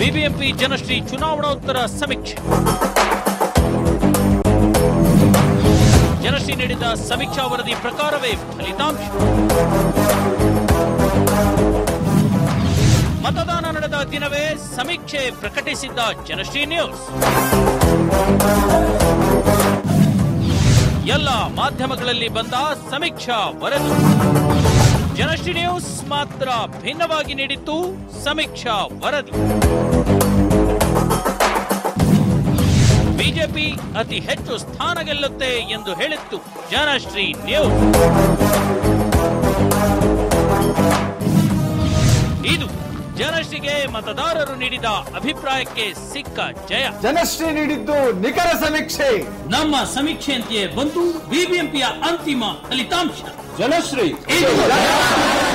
BBMP Janashree ಚುನಾವಣೋತ್ತರ ಸಮೀಕ್ಷೆ ಜನಶ್ರೀ ನೀಡಿದ ಸಮೀಕ್ಷಾ ವರದಿ ಪ್ರಕಾರವೇ ಫಲಿತಾಂಶ ಮತದಾನ ನಡೆದ ದಿನವೇ ಸಮೀಕ್ಷೆ ಪ್ರಕಟಿಸಿದ್ದ ಜನಶ್ರೀ ನ್ಯೂಸ್ ಎಲ್ಲ ಮಾಧ್ಯಮಗಳಲ್ಲಿ ಬಂದ ಸಮೀಕ್ಷಾ ವರದಿ ಜನಶ್ರೀ ನ್ಯೂಸ್ ಮಾತ್ರ ಭಿನ್ನವಾಗಿ ನೀಡಿತ್ತು ಸಮೀಕ್ಷಾ ವರದಿ ಬಿಜೆಪಿ ಅತಿ ಹೆಚ್ಚು ಸ್ಥಾನ ಗೆಲ್ಲುತ್ತೆ ಎಂದು ಹೇಳಿತ್ತು ಜನಶ್ರೀ ನ್ಯೂಸ್ ಇದು ಜನಶ್ರೀಗೆ ಮತದಾರರು ನೀಡಿದ ಅಭಿಪ್ರಾಯಕ್ಕೆ ಸಿಕ್ಕ ಜಯ ಜನಶ್ರೀ ನೀಡಿದ್ದು ನಿಖರ ಸಮೀಕ್ಷೆ ನಮ್ಮ ಸಮೀಕ್ಷೆಯಂತೆಯೇ ಬಂತು ಬಿಬಿಎಂಪಿಯ ಅಂತಿಮ ಫಲಿತಾಂಶ ಜನಶ್ರೀ ಇದು